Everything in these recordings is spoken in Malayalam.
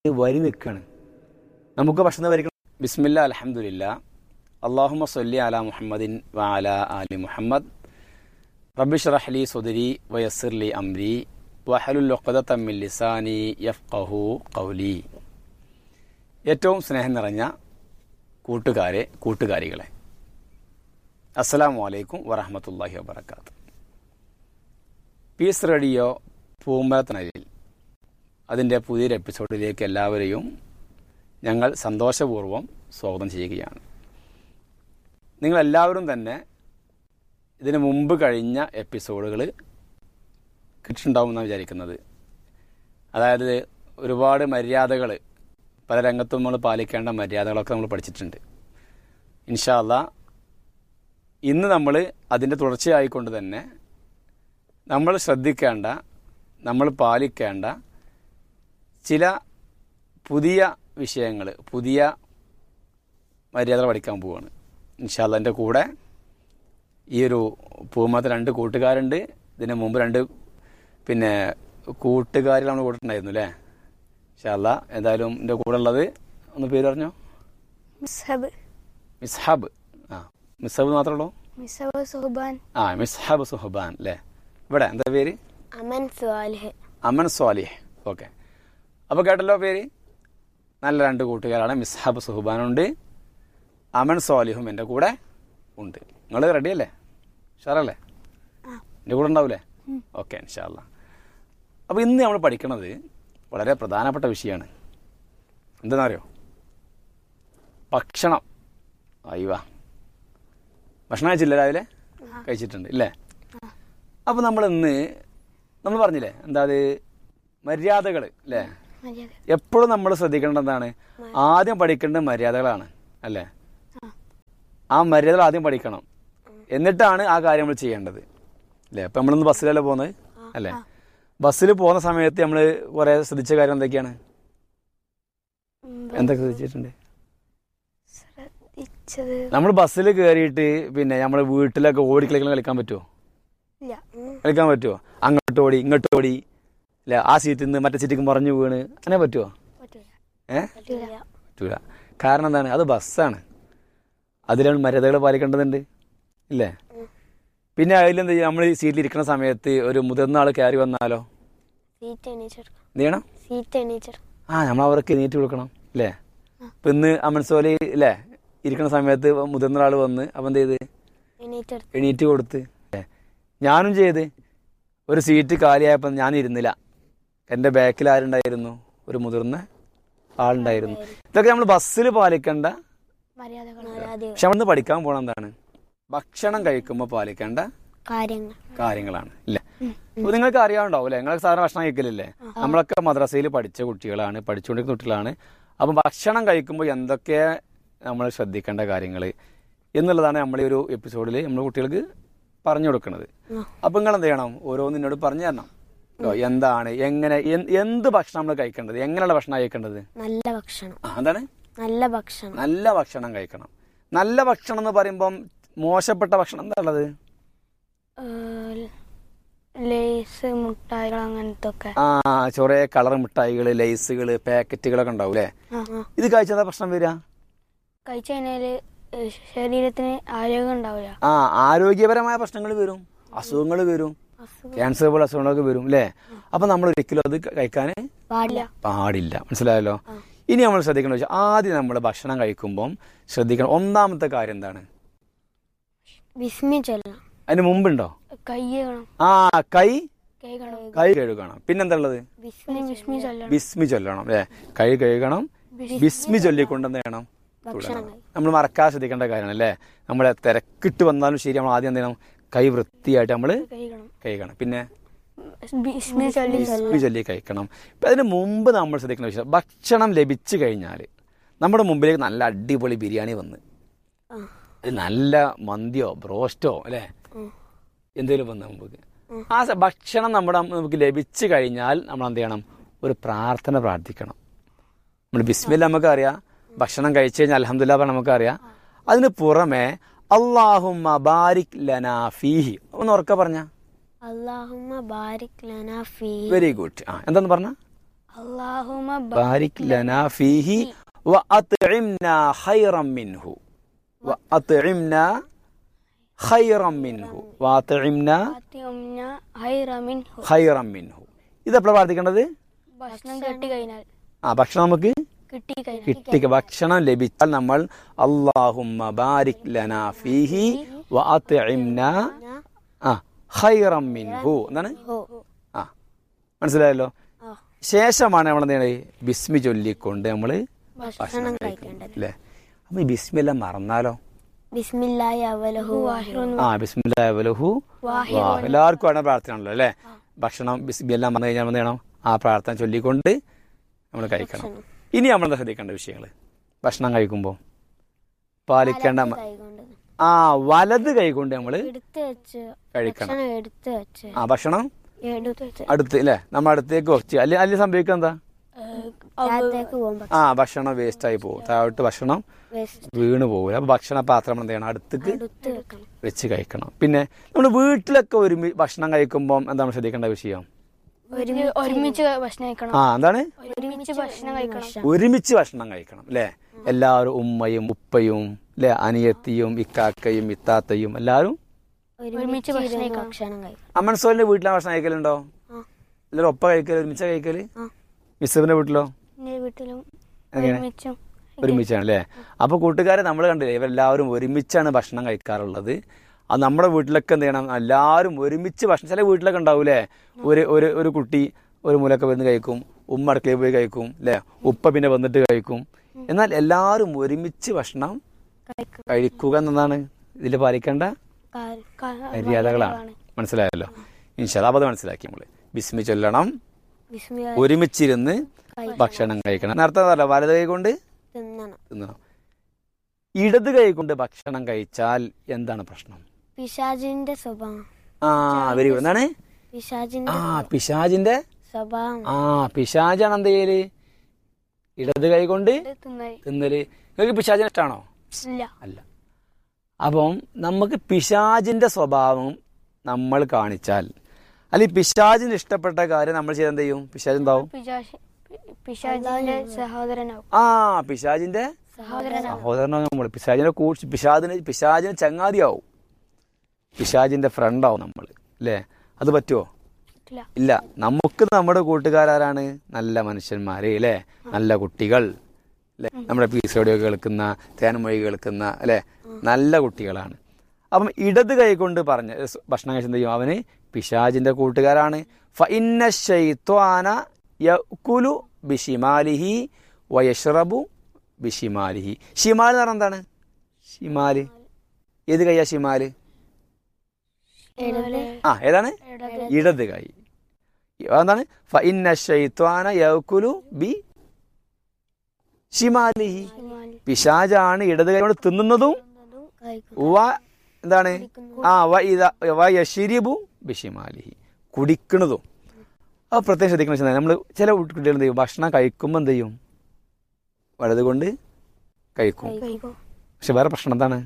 വരി നിൽക്കുകയാണ് നമുക്ക് ഭക്ഷണം വരിക്കണം ബിസ്മില്ല അലഹമുല്ല അള്ളാഹുമ സൊല്ലി അല മുഹമ്മദിൻ വാല അലി മുഹമ്മദ് റബിഷ് റഹ്ലി സുദരി വയസ്സിർലി അംരി വഹലുൽ തമ്മിൽ ലിസാനി യഫ്ഖഹു കൗലി ഏറ്റവും സ്നേഹം നിറഞ്ഞ കൂട്ടുകാരെ കൂട്ടുകാരികളെ അസ്സലാമു അലൈക്കും വറഹമത്തല്ലാഹി വബർക്കാത്ത് പീസ് റേഡിയോ പൂമ്പലത്തണലിൽ അതിൻ്റെ പുതിയൊരു എപ്പിസോഡിലേക്ക് എല്ലാവരെയും ഞങ്ങൾ സന്തോഷപൂർവ്വം സ്വാഗതം ചെയ്യുകയാണ് നിങ്ങളെല്ലാവരും തന്നെ ഇതിനു മുമ്പ് കഴിഞ്ഞ എപ്പിസോഡുകൾ കിട്ടുണ്ടാവുമെന്നാണ് വിചാരിക്കുന്നത് അതായത് ഒരുപാട് മര്യാദകൾ പല രംഗത്തും നമ്മൾ പാലിക്കേണ്ട മര്യാദകളൊക്കെ നമ്മൾ പഠിച്ചിട്ടുണ്ട് ഇൻഷാല്ല ഇന്ന് നമ്മൾ അതിൻ്റെ തുടർച്ചയായിക്കൊണ്ട് തന്നെ നമ്മൾ ശ്രദ്ധിക്കേണ്ട നമ്മൾ പാലിക്കേണ്ട ചില പുതിയ വിഷയങ്ങൾ പുതിയ മര്യാദകൾ പഠിക്കാൻ പോവുകയാണ് ഇൻഷാല്ല എൻ്റെ കൂടെ ഈ ഒരു പൂമത്ത് രണ്ട് കൂട്ടുകാരുണ്ട് ഇതിന് മുമ്പ് രണ്ട് പിന്നെ കൂട്ടുകാരിൽ നമ്മൾ കൂട്ടിട്ടുണ്ടായിരുന്നു അല്ലേ ഇൻഷാല്ല എന്തായാലും എൻ്റെ കൂടെ ഉള്ളത് ഒന്ന് പേര് പറഞ്ഞോ മിസ്ഹബ് മിസ്ഹബ് ആ മിസ്ഹബ് മാത്രമേ ഉള്ളൂ മിസ്ഹബ് സുഹബാൻ ആ മിസ്ഹബ് സുഹബാൻ അല്ലേ ഇവിടെ എന്താ പേര് അമൻ സ്വാലിഹ് അമൻ സ്വാലിഹ് ഓക്കെ അപ്പോൾ കേട്ടല്ലോ പേര് നല്ല രണ്ട് കൂട്ടുകാരാണ് മിസ്ഹബ് സുഹബാനുണ്ട് അമൻ സ്വാലിഹും എൻ്റെ കൂടെ ഉണ്ട് നിങ്ങൾ റെഡിയല്ലേ ഷാറല്ലേ എൻ്റെ കൂടെ ഉണ്ടാവില്ലേ ഓക്കെ ഇൻഷാല്ല അപ്പോൾ ഇന്ന് നമ്മൾ പഠിക്കുന്നത് വളരെ പ്രധാനപ്പെട്ട വിഷയമാണ് എന്തെന്നറിയോ ഭക്ഷണം അയ്യവാ ഭക്ഷണം കഴിച്ചില്ല രാവിലെ കഴിച്ചിട്ടുണ്ട് ഇല്ലേ അപ്പോൾ നമ്മൾ ഇന്ന് നമ്മൾ പറഞ്ഞില്ലേ എന്താ അത് മര്യാദകൾ അല്ലേ മര്യാദ എപ്പോഴും നമ്മൾ ശ്രദ്ധിക്കേണ്ടത് എന്താണ് ആദ്യം പഠിക്കേണ്ടത് മര്യാദകളാണ് അല്ലേ ആ മര്യാദകൾ ആദ്യം പഠിക്കണം എന്നിട്ടാണ് ആ കാര്യം നമ്മൾ ചെയ്യേണ്ടത് അല്ലേ അപ്പം നമ്മളിന്ന് ബസ്സിലല്ലേ പോകുന്നത് അല്ലേ ബസ്സിൽ പോകുന്ന സമയത്ത് നമ്മൾ കുറേ ശ്രദ്ധിച്ച കാര്യം എന്തൊക്കെയാണ് എന്തൊക്കെ ശ്രദ്ധിച്ചിട്ടുണ്ട് ശ്രദ്ധിച്ചത് നമ്മൾ ബസ്സിൽ കയറിയിട്ട് പിന്നെ നമ്മൾ വീട്ടിലൊക്കെ ഓടിക്കളിക്കാൻ കളിക്കാൻ പറ്റുമോ ഇല്ല കളിക്കാൻ പറ്റുമോ അങ്ങോട്ട് ഓടി ഇങ്ങോട്ട് ഓടി അല്ലേ ആ സീറ്റിൽ നിന്ന് മറ്റേ സീറ്റിക്ക് മറിഞ്ഞു വീണ് അങ്ങനെ പറ്റുമോ പറ്റില്ല ഏഹ് പറ്റില്ല പറ്റൂല കാരണം എന്താണ് അത് ബസ്സാണ് അതിലാണ് മര്യാദകൾ പാലിക്കേണ്ടതുണ്ട് ഇല്ലേ പിന്നെ അതിലെന്ത് ചെയ്യും നമ്മൾ ഈ സീറ്റിൽ ഇരിക്കുന്ന സമയത്ത് ഒരു മുതിർന്ന ആൾ കയറി വന്നാലോ സീറ്റ് എണീച്ചെടുക്കാം എന്ത് ചെയ്യണം സീറ്റ് എണീച്ചെടുക്കാം ആ നമ്മൾ അവർക്ക് എണീറ്റ് കൊടുക്കണം അല്ലേ ഇപ്പം ഇന്ന് അമൻസോലി ഇല്ലേ ഇരിക്കുന്ന സമയത്ത് മുതിർന്ന ആൾ വന്ന് അപ്പം എന്ത് ചെയ്ത് എണീറ്റെടുക്കാം എണീറ്റ് കൊടുത്ത് അല്ലേ ഞാനും ചെയ്ത് ഒരു സീറ്റ് കാലിയായപ്പോൾ ഞാൻ ഇരുന്നില്ല എൻ്റെ ബാക്കിൽ ആരുണ്ടായിരുന്നു ഒരു മുതിർന്ന ആളുണ്ടായിരുന്നു ഇതൊക്കെ നമ്മൾ ബസ്സിൽ പാലിക്കേണ്ട മര്യാദകൾ പക്ഷെ അവിടെ പഠിക്കാൻ പോണ എന്താണ് ഭക്ഷണം കഴിക്കുമ്പോൾ പാലിക്കേണ്ട കാര്യങ്ങൾ കാര്യങ്ങളാണ് ഇല്ല അപ്പൊ നിങ്ങൾക്ക് അറിയാവുണ്ടാവും അല്ലെ നിങ്ങൾക്ക് സാധാരണ ഭക്ഷണം കഴിക്കലില്ലേ നമ്മളൊക്കെ മദ്രസയിൽ പഠിച്ച കുട്ടികളാണ് പഠിച്ചുകൊണ്ടിരിക്കുന്ന കുട്ടികളാണ് അപ്പം ഭക്ഷണം കഴിക്കുമ്പോൾ എന്തൊക്കെ നമ്മൾ ശ്രദ്ധിക്കേണ്ട കാര്യങ്ങൾ എന്നുള്ളതാണ് നമ്മൾ ഈ ഒരു എപ്പിസോഡിൽ നമ്മൾ കുട്ടികൾക്ക് പറഞ്ഞു കൊടുക്കുന്നത് അപ്പം നിങ്ങൾ എന്ത് ചെയ്യണം ഓരോന്ന് എന്നോട് പറഞ്ഞു തരണം കേട്ടോ എന്താണ് എങ്ങനെ എന്ത് എന്ത് ഭക്ഷണം നമ്മൾ കഴിക്കേണ്ടത് എങ്ങനെയുള്ള ഭക്ഷണം കഴിക്കേണ്ടത് നല്ല ഭക്ഷണം ആ, എന്താണ് നല്ല ഭക്ഷണം നല്ല ഭക്ഷണം കഴിക്കണം നല്ല ഭക്ഷണം എന്ന് പറയുമ്പം മോശപ്പെട്ട ഭക്ഷണം എന്താ ഉള്ളത് ലേസ് മുട്ടായികൾ അങ്ങനത്തെ ഒക്കെ ആ ചൊറേ കളർ മിഠായികൾ ലേസുകൾ പാക്കറ്റുകളൊക്കെ ഉണ്ടാവും അല്ലേ ഇത് കഴിച്ചാൽ എന്താ പ്രശ്നം വരിക കഴിച്ചു കഴിഞ്ഞാല് ഏഹ്, ശരീരത്തിന് ആരോഗ്യം ഉണ്ടാവില്ല ആ ആരോഗ്യപരമായ പ്രശ്നങ്ങൾ വരും അസുഖങ്ങൾ വരും അസുഖം ക്യാൻസർ പോലെ അസുഖങ്ങളൊക്കെ വരും അല്ലേ അപ്പൊ നമ്മൾ ഒരിക്കലും അത് കഴിക്കാൻ പാടില്ല പാടില്ല മനസ്സിലായല്ലോ ഇനി നമ്മൾ ശ്രദ്ധിക്കണം വെച്ചാൽ ആദ്യം നമ്മൾ ഭക്ഷണം കഴിക്കുമ്പം ശ്രദ്ധിക്കണം ഒന്നാമത്തെ കാര്യം എന്താണ് വിസ്മി ചെല്ലണം അതിന് മുമ്പുണ്ടോ കൈ കഴുകണം ആ കൈ കൈ കഴുകണം കൈ കഴുകണം പിന്നെന്താ ഉള്ളത് വിസ്മി വിസ്മി ചെല്ലണം ബിസ്മി ചൊല്ലണം അല്ലേ കൈ കഴുകണം ബിസ്മി ചൊല്ലിക്കൊണ്ട് എന്ത് ചെയ്യണം ഭക്ഷണം കഴി- നമ്മൾ മറക്കാതെ ശ്രദ്ധിക്കേണ്ട കാര്യമാണ് അല്ലേ നമ്മളെ തിരക്കിട്ട് വന്നാലും ശരി നമ്മൾ ആദ്യം എന്ത് ചെയ്യണം കൈ വൃത്തിയായിട്ട് നമ്മൾ കഴിക്കണം കഴുകണം പിന്നെ വിസ്മി ചൊല്ലി ബിസ്മി ചൊല്ലി കഴിക്കണം ഇപ്പം അതിന് മുമ്പ് നമ്മൾ ശ്രദ്ധിക്കേണ്ട വിഷയം ഭക്ഷണം ലഭിച്ചു കഴിഞ്ഞാൽ നമ്മുടെ മുമ്പിലേക്ക് നല്ല അടിപൊളി ബിരിയാണി വന്ന് ആ. അത് നല്ല മന്തിയോ ബ്രോസ്റ്റോ അല്ലേ ഉം. എന്തെങ്കിലും വന്ന് നമുക്ക് ആ സ- ഭക്ഷണം നമ്മുടെ നമുക്ക് ലഭിച്ചു കഴിഞ്ഞാൽ നമ്മൾ എന്ത് ചെയ്യണം ഒരു പ്രാർത്ഥന പ്രാർത്ഥിക്കണം നമ്മൾ ബിസ്മില്ല നമുക്കറിയാം ഭക്ഷണം കഴിച്ചു കഴിഞ്ഞാൽ അലഹമില്ല നമുക്കറിയാം അതിന് പുറമെ അള്ളാഹുമ്മ ബാരിക് ലനാ ഫീഹി ഒന്ന് ഉറക്ക പറഞ്ഞ അള്ളാഹുമ്മ ബാരിക് ലനാ ഫീ വെരി ഗുഡ് ആ എന്താന്ന് പറഞ്ഞ അള്ളാഹു അല്ലാഹുമ്മ ബാരിക് ലനാ ഫീഹി വഅത്ഇംനാ ഖൈറൻ മിൻഹു വഅത്ഇംനാ ഖൈറൻ മിൻഹു വഅത്ഇംനാ ബാത്തിഉംന ഹൈറ മിൻഹു ഖൈറൻ മിൻഹു ഇതെപ്പോഴാണ് പ്രാർത്ഥിക്കേണ്ടത് ഭക്ഷണം കിട്ടി കഴിഞ്ഞാൽ ആ ഭക്ഷണം നമുക്ക് കിട്ടി കഴിഞ്ഞാൽ കിട്ടി ഭക്ഷണം ലഭിച്ചാൽ നമ്മൾ അള്ളാഹുമ്മ ബാരിക് ലനാ ഫീഹി വഅത്ഇംനാ ആ ഖൈറൻ മിൻഹു എന്താണ് ആ മനസ്സിലായല്ലോ ശേഷമാണ് നമ്മൾ എന്ത് ചെയ്യണത് ബിസ്മി ചൊല്ലിക്കൊണ്ട് നമ്മൾ ഭക്ഷണം കഴിക്കുന്നത് അല്ലേ അപ്പൊ ഈ ബിസ്മി എല്ലാം മറന്നാലോ ബിസ്മില്ലാഹി അവലഹു വാഹിറുൻ ആ ബിസ്മില്ലാഹു എല്ലാവർക്കും ആണ് പ്രാർത്ഥനയാണല്ലോ അല്ലേ ഭക്ഷണം ബിസ്മി എല്ലാം വന്നു കഴിഞ്ഞാൽ എന്ത് ചെയ്യണം ആ പ്രാർത്ഥന ചൊല്ലിക്കൊണ്ട് നമ്മൾ കഴിക്കണം ഇനി നമ്മൾ എന്താ ശ്രദ്ധിക്കേണ്ട വിഷയങ്ങൾ ഭക്ഷണം കഴിക്കുമ്പോൾ പാലിക്കേണ്ട മ- കൈകൊണ്ട് ആ വലത് കൈകൊണ്ട് നമ്മൾ എടുത്ത് വെച്ച് കഴിക്കണം ഭക്ഷണം എടുത്ത് വെച്ച് ആ ഭക്ഷണം എടുത്ത് വെച്ച് അടുത്ത് അല്ലേ നമ്മൾ അടുത്തേക്ക് വെച്ച് അല്ലെ അല്ലെങ്കിൽ സംഭവിക്കുക എന്താ രാത്രിക്ക് പോകുമ്പോ ആ ഭക്ഷണം വേസ്റ്റ് ആയി പോകും താഴോട്ട് ഭക്ഷണം വേസ്റ്റ് വീണ് പോകില്ല അപ്പൊ ഭക്ഷണ പാത്രം എന്ത് ചെയ്യണം അടുത്തേക്ക് എടുത്ത് വെക്കണം വെച്ച് കഴിക്കണം പിന്നെ നമ്മൾ വീട്ടിലൊക്കെ ഒരുമി ഭക്ഷണം കഴിക്കുമ്പോൾ എന്താണ് ശ്രദ്ധിക്കേണ്ട വിഷയം ഒരുമി- ഒരുമിച്ച് ഭക്ഷണം കഴിക്കണം ആ എന്താണ് ഒരുമിച്ച് ഭക്ഷണം കഴിക്കണം ഒരുമിച്ച് ഭക്ഷണം കഴിക്കണം അല്ലേ എല്ലാവരും ഉമ്മയും ഉപ്പയും അല്ലെ അനിയത്തിയും ഇക്കാക്കയും ഇത്താത്തയും എല്ലാവരും ഒരുമിച്ച് ഭക്ഷണം ഇരുന്ന് കഴിക്കണം. ഭക്ഷണം കഴിക്കണം അമ്മൻസോലിന്റെ വീട്ടിലെ ഭക്ഷണം കഴിക്കലുണ്ടോ ആ. എല്ലാവരും ഒപ്പ കഴിക്കല് ഒരുമിച്ച കഴിക്കല് ആ. മിസ്സബിന്റെ വീട്ടിലോ എന്റെ വീട്ടിലും എങ്ങനെ? ഒരുമിച്ചും ഒരുമിച്ചാണ് അല്ലേ അപ്പൊ കൂട്ടുകാരെ നമ്മൾ കണ്ടില്ലേ ഇവരെല്ലാവരും ഒരുമിച്ചാണ് ഭക്ഷണം കഴിക്കാറുള്ളത് അത് നമ്മുടെ വീട്ടിലൊക്കെ എന്ത് ചെയ്യണം എല്ലാവരും ഒരുമിച്ച് ഭക്ഷണം ചില വീട്ടിലൊക്കെ ഉണ്ടാവൂലേ ഒരു ഒരു ഒരു കുട്ടി ഒരു മൂലൊക്കെ വന്ന് കഴിക്കും ഉമ്മ അടുക്കളയിൽ പോയി കഴിക്കും അല്ലേ ഉപ്പ പിന്നെ വന്നിട്ട് കഴിക്കും എന്നാൽ എല്ലാവരും ഒരുമിച്ച് ഭക്ഷണം കഴിക്കുക എന്നതാണ് ഇതിൽ പാലിക്കേണ്ട മര്യാദകളാണ് മനസ്സിലായല്ലോ ഇൻഷാല്ല അപ്പൊ അത് മനസ്സിലാക്കി നമ്മള് ബിസ്മി ചൊല്ലണം ബിസ്മി ഒരുമിച്ചിരുന്ന് ഭക്ഷണം കഴിക്കണം നേരത്തെ അതല്ല വലത് കൈ കൊണ്ട് തിന്നണം തിന്നണം ഇടത് കൈ കൊണ്ട് ഭക്ഷണം കഴിച്ചാൽ എന്താണ് പ്രശ്നം പിശാജിന്റെ സ്വഭാവം ആ വെരി ഗുഡ് എന്താണ് പിശാജിന്റെ ആ പിശാജിന്റെ സ്വഭാവം ആ പിശാജാണ് എന്ത് ചെയ്യല് ഇടത് കൈ കൊണ്ട് തിന്നായി തിന്നല് നിങ്ങൾക്ക് പിശാചിനെ ഇഷ്ടമാണോ ഇല്ല അല്ല അപ്പം നമുക്ക് പിശാജിന്റെ സ്വഭാവം നമ്മൾ കാണിച്ചാൽ അല്ലെങ്കിൽ പിശാജിന് ഇഷ്ടപ്പെട്ട കാര്യം നമ്മൾ ചെയ്ത് എന്ത് ചെയ്യും പിശാജ് എന്താവും പിശാച് പിശാചിന്റെ സഹോദരനാവും ആ പിശാജിന്റെ സഹോദരനാവും സഹോദരനാവും നമ്മൾ പിശാജിനെ കൂടി പിശാദിന് പിശാജിന് ചങ്ങാതിയാവും പിശാജിന്റെ ഫ്രണ്ടാവും നമ്മൾ അല്ലേ അത് പറ്റുമോ ഇല്ല ഇല്ല നമുക്ക് നമ്മുടെ കൂട്ടുകാരാരാണ് നല്ല മനുഷ്യന്മാര് അല്ലേ നല്ല കുട്ടികൾ അല്ലെ നമ്മുടെ പീസ് റേഡിയോ കേൾക്കുന്ന തേനമൊഴി കേൾക്കുന്ന അല്ലെ നല്ല കുട്ടികളാണ് അപ്പം ഇടത് കൈ കൊണ്ട് പറഞ്ഞ സ് ഭക്ഷണം കഴിച്ച് എന്ത് ചെയ്യും അവന് പിശാജിന്റെ കൂട്ടുകാരാണ് ഫഇന്ന ശൈത്വാന യഅ്കുലു ബിഷിമാലിഹി വയഷ്റബു ബിഷിമാലിഹി ഷിമാൽ എന്ന് പറഞ്ഞാൽ എന്താണ് ഷിമാല് ഏത് കൈയാ ഷിമാല് ആ ഏതാണ് ഇടത് കൈ എന്താണ് ഫഇന്ന ശൈത്വാന യഅ്കുലു ബി ഷിമാലിഹി പിശാജാണ് ഇടത് കൈ കൊണ്ട് തിന്നുന്നതും കഴിക്കും വ എന്താണ് ആ വ ഇത വ യശിരിബു ബിഷിമാലിഹി കുടിക്കണതും അത് പ്രത്യേകം ശ്രദ്ധിക്കണം വെച്ചാൽ നമ്മൾ ചില കുട്ടികൾ എന്ത് ചെയ്യും ഭക്ഷണം കഴിക്കുമ്പോൾ എന്ത് ചെയ്യും വലത് കൊണ്ട് കഴിക്കും പക്ഷെ വേറെ പ്രശ്നം എന്താണ്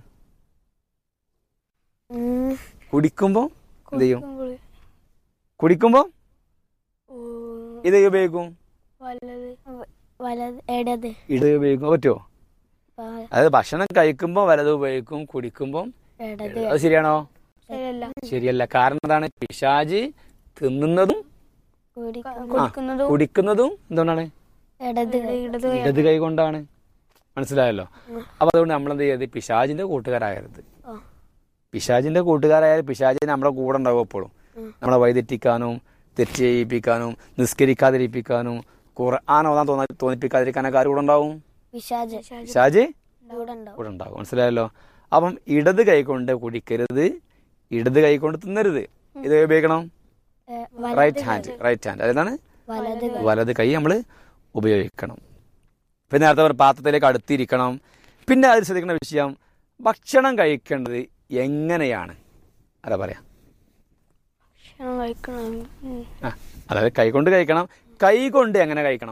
ഉം. കുടിക്കുമ്പോൾ എന്ത് ചെയ്യും കുടിക്കുമ്പോൾ ഇത് ഉപയോഗിക്കും വല്ലത് വലത് ഇടത് ഇടത് ഉപയോഗിക്കും പറ്റുമോ പ- അതായത് ഭക്ഷണം കഴിക്കുമ്പോൾ വലത് ഉപയോഗിക്കും കുടിക്കുമ്പോൾ ഇടത് അത് ശരിയാണോ ശരിയല്ല ശരിയല്ല കാരണം എന്താണ് പിശാജ് തിന്നുന്നതും കുടിക്കും കുടിക്കുന്നതും കുടിക്കുന്നതും എന്തുകൊണ്ടാണ് ഇടത് ഇടത് കൈ ഇടത് കൈ കൊണ്ടാണ് മനസ്സിലായല്ലോ അപ്പൊ അതുകൊണ്ട് നമ്മൾ എന്ത് ചെയ്യരുത് പിശാജിന്റെ കൂട്ടുകാരാകരുത് ആ. പിശാജിന്റെ കൂട്ടുകാരായാലും പിശാജിന് നമ്മുടെ കൂടെ ഉണ്ടാവും എപ്പോഴും നമ്മളെ വൈതെറ്റിക്കാനും തെറ്റ് ചെയ്യിപ്പിക്കാനും നിസ്കരിക്കാതിരിപ്പിക്കാനും ഖുർആൻ ഓതാൻ തോന്നാ തോന്നിപ്പിക്കാതിരിക്കാനൊക്കെ ആര് കൂടെ ഉണ്ടാവും പിശാജ് പിശാജ് കൂടെ ഉണ്ടാവും കൂടെ ഉണ്ടാവും മനസ്സിലായല്ലോ അപ്പം ഇടത് കൈ കൊണ്ട് കുടിക്കരുത് ഇടത് കൈ കൊണ്ട് തിന്നരുത് ഇത് ഉപയോഗിക്കണം ഏ, റൈറ്റ് ഹാൻഡ് റൈറ്റ് ഹാൻഡ് അതാണ് വലത് വലത് കൈ നമ്മൾ ഉപയോഗിക്കണം പിന്നെ നേരത്തെ പറഞ്ഞ പാത്രത്തിലേക്ക് അടുത്തിരിക്കണം പിന്നെ അതിൽ ശ്രദ്ധിക്കുന്ന വിഷയം ഭക്ഷണം കഴിക്കേണ്ടത് എങ്ങനെയാണ് അതാ പറയാ ഭക്ഷണം കഴിക്കണം ഉം. ആ അതായത് കൈ കൊണ്ട് കഴിക്കണം കൈ കൊണ്ട് എങ്ങനെ കഴിക്കണം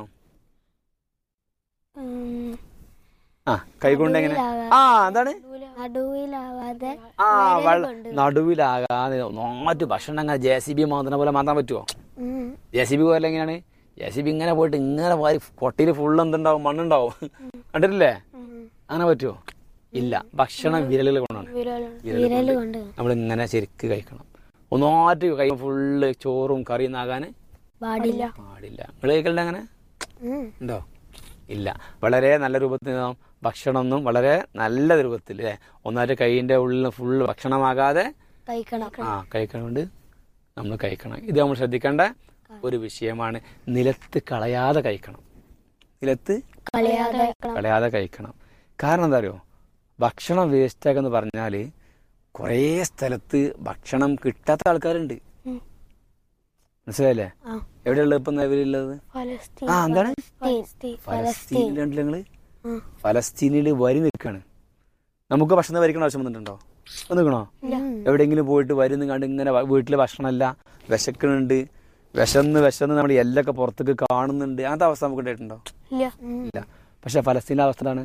ഉം. ആ കൈ കൊണ്ട് എങ്ങനെ ആ എന്താണ് നടുവിലാവാതെ ആ വിരൽ വെള്ള കൊണ്ട്. നടുവിലാകാതെ ഒന്നാറ്റ് ഭക്ഷണം അങ്ങനെ ജെ സി ബി മാന്തുന്ന പോലെ മാന്താൻ പറ്റുമോ ഉം. ജെ സി ബി പോലെ എങ്ങനെയാണ് ജെ സി ബി ഇങ്ങനെ പോയിട്ട് ഇങ്ങനെ വാരി കൊട്ടിയിൽ ഫുള്ള് എന്തുണ്ടാവും മണ്ണുണ്ടാവും കണ്ടിട്ടില്ലേ അങ്ങനെ പറ്റുമോ ഇല്ല ഭക്ഷണം വിരലുകൾ കൊണ്ടാണ് വിരല് കൊണ്ട് നമ്മൾ ഇങ്ങനെ ശരിക്ക് കഴിക്കണം ഒന്നാറ്റ് കൈ ഫുള്ള് ചോറും കറിയും ആകാൻ പാടില്ല പാടില്ല നിങ്ങൾ കഴിക്കലുണ്ട് അങ്ങനെ ഉം. ഉണ്ടോ ഇല്ല വളരെ നല്ല രൂപത്തിൽ നാം ഭക്ഷണമൊന്നും വളരെ നല്ല രൂപത്തിൽ അല്ലേ ഒന്നായിട്ട് കൈയിൻ്റെ ഉള്ളിൽ ഫുള്ള് ഭക്ഷണമാകാതെ കഴിക്കണം ആ കഴിക്കണോണ്ട് നമ്മൾ കഴിക്കണം ഇത് നമ്മൾ ശ്രദ്ധിക്കേണ്ട ഒരു വിഷയമാണ് നിലത്ത് കളയാതെ കഴിക്കണം നിലത്ത് കളയാതെ കളയാതെ കഴിക്കണം കാരണം എന്താ അറിയോ ഭക്ഷണം വേസ്റ്റ് ആക്കെന്ന് പറഞ്ഞാൽ കുറേ സ്ഥലത്ത് ഭക്ഷണം കിട്ടാത്ത ആൾക്കാരുണ്ട് ഉം. മനസ്സിലായില്ലേ ആ. എവിടെയുള്ളത് ഇപ്പം നിലവിലുള്ളത് ഫലസ്തീൻ ആ എന്താണ് ഫലസ്തീൻ. ഫലസ്തീനിലുണ്ടല്ലോ നിങ്ങള് ഉം. ഫലസ്തീനിൽ വരി നിൽക്കാണ് നമുക്ക് ഭക്ഷണം വരിക്കണ ആവശ്യം വന്നിട്ടുണ്ടോ നിൽക്കണോ ഉം. എവിടെയെങ്കിലും പോയിട്ട് വരി കണ്ട് ഇങ്ങനെ വ- വീട്ടില് ഭക്ഷണമല്ല വിശക്കുന്നുണ്ട് വിശന്ന് വിശന്ന് നമ്മുടെ എല്ലൊക്കെ പുറത്തേക്ക് കാണുന്നുണ്ട് അങ്ങനത്തെ അവസ്ഥ നമുക്ക് ഉണ്ടായിട്ടുണ്ടോ ഇല്ല ഉം. ഇല്ല പക്ഷെ ഫലസ്തീനിലെ അവസ്ഥ എന്താണ്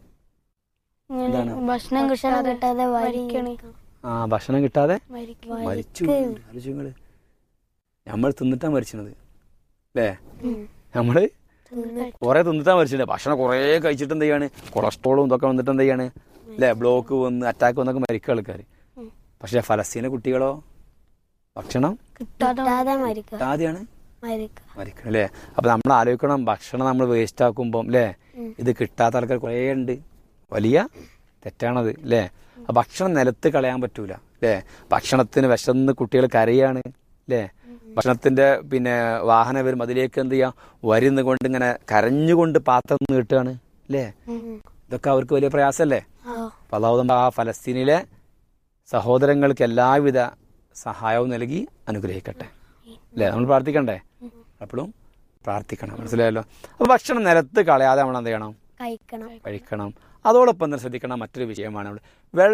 ഇങ്ങനെ എന്താണ്? ഭക്ഷണം ഭക്ഷണം കിട്ടാതെ കിട്ടാതെ വരി മരിക്കണേ ആ ഭക്ഷണം കിട്ടാതെ മരിക്കണേ മരിച്ചു ആലോചിച്ച് നിങ്ങള് നമ്മൾ തിന്നിട്ടാ മരിച്ചത് അല്ലേ നമ്മള് കുറെ തിന്നിട്ടാ മരിച്ചിട്ടുണ്ട് ഭക്ഷണം കുറെ കഴിച്ചിട്ട് എന്ത് ചെയ്യാണ് കൊളസ്ട്രോളും ഇതൊക്കെ വന്നിട്ട് എന്ത് ചെയ്യാണ് അല്ലേ ബ്ലോക്ക് വന്ന് അറ്റാക്ക് വന്നൊക്കെ മരിക്കുക ആൾക്കാർ ഉം. പക്ഷെ ഫലസ്തീനെ കുട്ടികളോ ഭക്ഷണം കിട്ടാതെ കിട്ടാതെ മരിക്കുക ആദ്യമാണ് മരിക്കുക മരിക്കണം അല്ലേ അപ്പൊ നമ്മൾ ആലോചിക്കണം ഭക്ഷണം നമ്മൾ വേസ്റ്റ് ആക്കുമ്പോൾ അല്ലേ ഉം. ഇത് കിട്ടാത്ത ആൾക്കാർ കുറേ ഉണ്ട് വലിയ തെറ്റാണത് അല്ലേ ആ ഭക്ഷണം നിലത്ത് കളയാൻ പറ്റൂല അല്ലേ ഭക്ഷണത്തിന് വിശന്ന് കുട്ടികൾ കരയാണ് അല്ലേ ഭക്ഷണത്തിന്റെ പിന്നെ വാഹനം വരും അതിലേക്ക് എന്ത് ചെയ്യാം വരുന്ന കൊണ്ട് ഇങ്ങനെ കരഞ്ഞുകൊണ്ട് പാത്രം നീട്ടുകയാണ് അല്ലേ ഇതൊക്കെ അവർക്ക് വലിയ പ്രയാസമല്ലേ ആ. അപ്പൊ അതാവുമ്പോൾ ആ ഫലസ്തീനിലെ സഹോദരങ്ങൾക്ക് എല്ലാവിധ സഹായവും നൽകി അനുഗ്രഹിക്കട്ടെ അല്ലേ നമ്മൾ പ്രാർത്ഥിക്കണ്ടേ അപ്പോഴും പ്രാർത്ഥിക്കണം മനസ്സിലായല്ലോ അപ്പൊ ഭക്ഷണം നിലത്ത് കളയാതെ നമ്മൾ എന്ത് ചെയ്യണം കഴിക്കണം കഴിക്കണം അതോടൊപ്പം തന്നെ ശ്രദ്ധിക്കണം മറ്റൊരു വിഷയമാണ് നമ്മൾ വെള്ളം